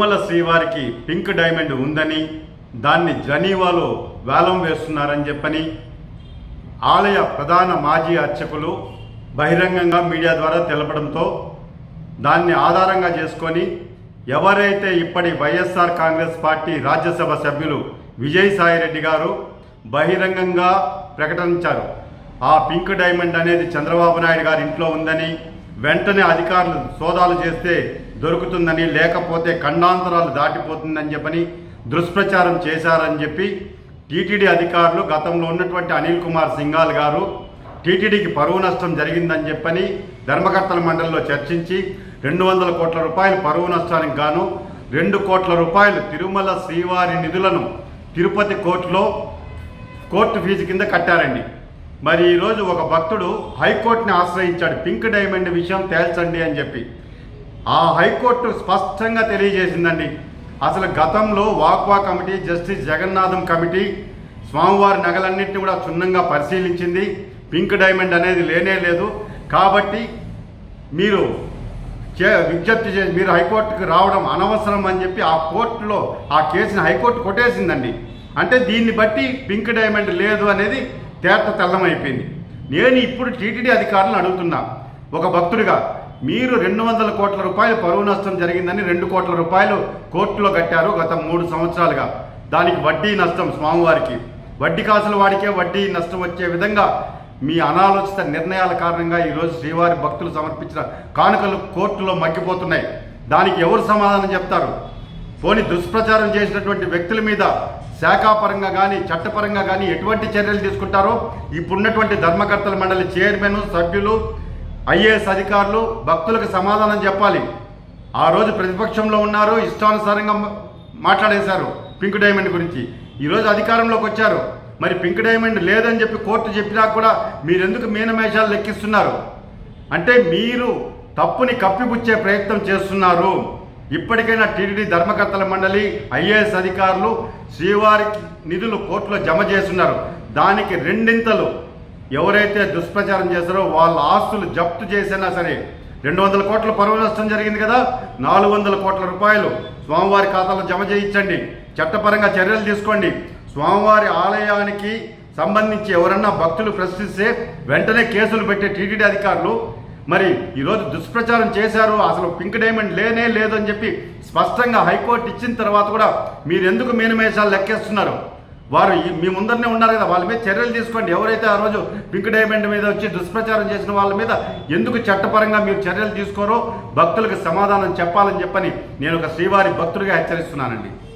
తిరుమల శ్రీవారికి pink diamond ఉందని దాన్ని జనీవాలో వేలం వేస్తున్నారని చెప్పని ఆలయ ప్రధాన మాజీ అర్చకులు బహిరంగంగా మీడియా ద్వారా తెలపడంతో దాన్ని ఆధారంగా చేసుకొని ఎవరైతే ఇప్పటి వైఎస్ఆర్ కాంగ్రెస్ పార్టీ రాజ్యసభ సభ్యులు విజయసాయిరెడ్డి గారు బహిరంగంగా ప్రకటించారు ఆ పింక్ డైమండ్ అనేది చంద్రబాబు నాయుడు గారి ఇంట్లో ఉందని వెంటనే అధికారులు సోదాలు చేస్తే దొరుకుతుందని లేకపోతే ఖండాంతరాలు దాటిపోతుందని చెప్పని దుష్ప్రచారం చేశారని చెప్పి టీటీడీ అధికారులు గతంలో ఉన్నటువంటి అనిల్ కుమార్ సింఘాల్ గారు టీటీడీకి పరువు నష్టం జరిగిందని చెప్పని ధర్మకర్తల మండలిలో చర్చించి రెండు వందల కోట్ల రూపాయలు పరువు నష్టానికి గాను రెండు కోట్ల రూపాయలు తిరుమల శ్రీవారి నిధులను తిరుపతి కోర్టులో కోర్టు ఫీజు కింద కట్టారండి మరి ఈరోజు ఒక భక్తుడు హైకోర్టుని ఆశ్రయించాడు పింక్ డైమండ్ విషయం తేల్చండి అని చెప్పి ఆ హైకోర్టు స్పష్టంగా తెలియజేసిందండి అసలు గతంలో వాక్వా కమిటీ జస్టిస్ జగన్నాథం కమిటీ స్వామివారి నగలన్నింటినీ కూడా క్షుణ్ణంగా పరిశీలించింది పింక్ డైమండ్ అనేది లేనే లేదు కాబట్టి మీరు చే విజ్ఞప్తి చేసి మీరు హైకోర్టుకు రావడం అనవసరం అని చెప్పి ఆ కోర్టులో ఆ కేసుని హైకోర్టు కొట్టేసిందండి అంటే దీన్ని బట్టి పింక్ డైమండ్ లేదు అనేది తేట తెల్లమైపోయింది నేను ఇప్పుడు టీటీడీ అధికారులను అడుగుతున్నా ఒక భక్తుడిగా మీరు రెండు వందల కోట్ల రూపాయలు పరువు నష్టం జరిగిందని రెండు కోట్ల రూపాయలు కోర్టులో కట్టారు గత మూడు సంవత్సరాలుగా దానికి వడ్డీ నష్టం స్వామివారికి వడ్డీ కాసుల వాడికే వడ్డీ నష్టం వచ్చే విధంగా మీ అనాలోచిత నిర్ణయాల కారణంగా ఈరోజు శ్రీవారి భక్తులు సమర్పించిన కానుకలు కోర్టులో మగ్గిపోతున్నాయి దానికి ఎవరు సమాధానం చెప్తారు పోని దుష్ప్రచారం చేసినటువంటి వ్యక్తుల మీద శాఖాపరంగా కానీ చట్టపరంగా కానీ ఎటువంటి చర్యలు తీసుకుంటారో ఇప్పుడున్నటువంటి ధర్మకర్తల మండలి చైర్మన్ సభ్యులు ఐఏఎస్ అధికారులు భక్తులకు సమాధానం చెప్పాలి ఆ రోజు ప్రతిపక్షంలో ఉన్నారు ఇష్టానుసారంగా మా- మాట్లాడేశారు పింక్ డైమండ్ గురించి ఈరోజు అధికారంలోకి వచ్చారు మరి పింక్ డైమండ్ లేదని చెప్పి కోర్టు చెప్పినా కూడా మీరెందుకు మీనమేషాలు లెక్కిస్తున్నారు అంటే మీరు తప్పుని కప్పిపుచ్చే ప్రయత్నం చేస్తున్నారు ఇప్పటికైనా టీటీడీ ధర్మకర్తల మండలి ఐఏఎస్ అధికారులు శ్రీవారికి నిధులు కోర్టులో జమ చేస్తున్నారు దానికి రెండింతలు ఎవరైతే దుష్ప్రచారం చేస్తారో వాళ్ళ ఆస్తులు జప్తు చేసినా సరే రెండు వందల కోట్ల పరువు నష్టం జరిగింది కదా నాలుగు వందల కోట్ల రూపాయలు స్వామివారి ఖాతాలో జమ చేయించండి చట్టపరంగా చర్యలు తీసుకోండి స్వామివారి ఆలయానికి సంబంధించి ఎవరన్నా భక్తులు ప్రశ్నిస్తే వెంటనే కేసులు పెట్టే టీటీడీ అధికారులు మరి ఈరోజు దుష్ప్రచారం చేశారు అసలు పింక్ డైమండ్ లేనే లేదు అని చెప్పి స్పష్టంగా హైకోర్టు ఇచ్చిన తర్వాత కూడా మీరు ఎందుకు మీనమేషాలు లెక్కేస్తున్నారు వారు ఈ- మీ ముందరనే ఉన్నారు కదా వాళ్ళ మీద చర్యలు తీసుకోండి ఎవరైతే ఆ రోజు పింక్ డైమండ్ మీద వచ్చి దుష్ప్రచారం చేసిన వాళ్ళ మీద ఎందుకు చట్టపరంగా మీరు చర్యలు తీసుకోరో భక్తులకు సమాధానం చెప్పాలని చెప్పని నేను ఒక శ్రీవారి భక్తుడిగా హెచ్చరిస్తున్నానండి